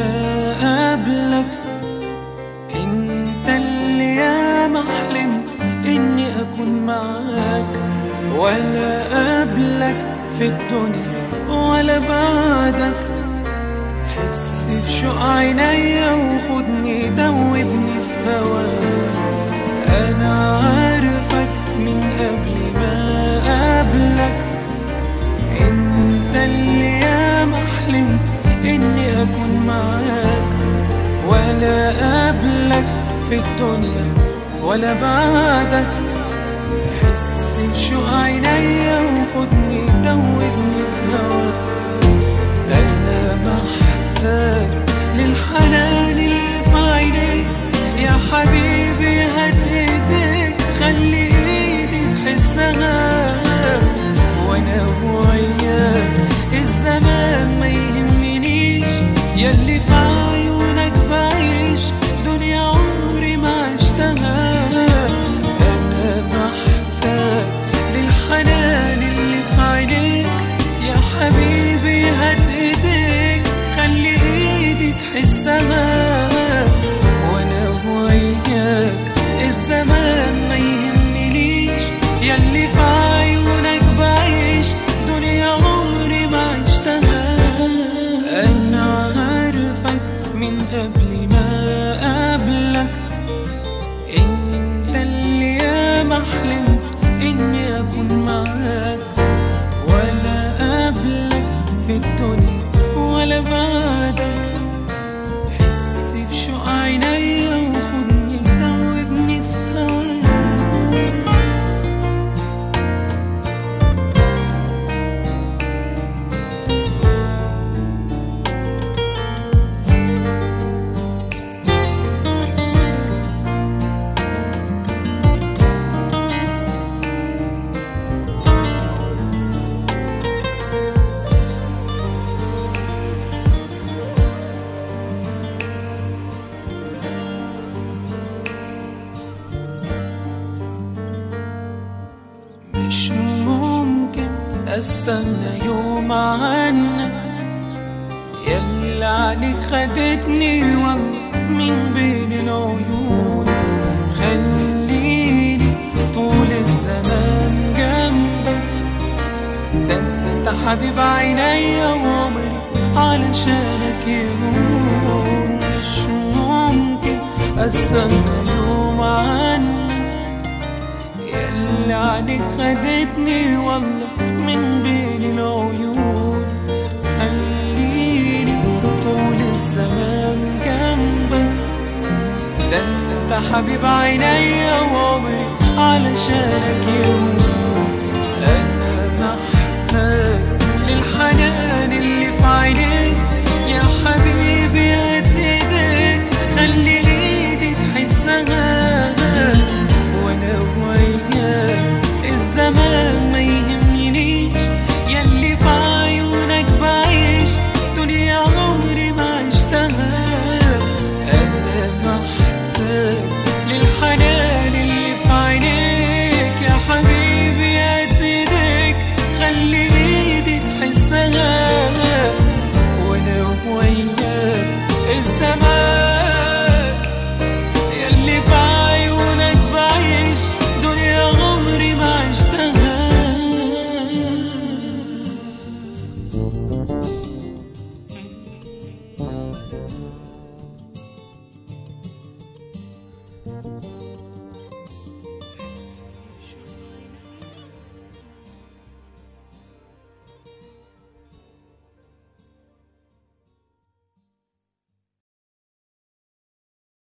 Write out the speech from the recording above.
ما قبلك انت اللي ياما حلمت اني اكون معاك ولا قبلك في الدنيا ولا بعدك حس بشوق عينيا وخدني دوبني في هواك انا عارفك من قبل ما قبلك انت اللي ياما حلمت اني اكون معاك ولا قبلك في الدنيا ولا بعدك حس بشوق عينيا وخدني دوبني في هواك انا محتاج للحنان اللي في عينيك يا حبيبي هات ايديك خلي ايدي تحسها وانا وياك الزمان ما يهمنيش ياللي في عيونك بعيش دنيا عمري ما عشتها انا محتاج للحنان اللي في عينيك يا حبيبي هات ايديك خلي ايدي تحسها وانا وياك الزمان ما يهمنيش ياللي في عيونك بعيش دنيا عمري ما عشتها انا عارفك من قبل ما قبلك انت اللي ياما حلمت اني اكون معاك ولا قبلك في الدنيا ولا بعدك حس بشوق عينيا وخدني دوبني في هواك مش ممكن استنى يوم عنك يلا عليك خدتني والله من بين العيون خليني طول الزمان جنبك ده انت حبيب عينيا وعمري علشانك يهون مش ممكن استنى يوم عنك يلا عليك خدتني والله من بين العيون خليني طول الزمان جنبك ده انت حبيب عينيا وعمري علشانك يوم انا محتاج للحنان اللي في عينيك يا حبيبي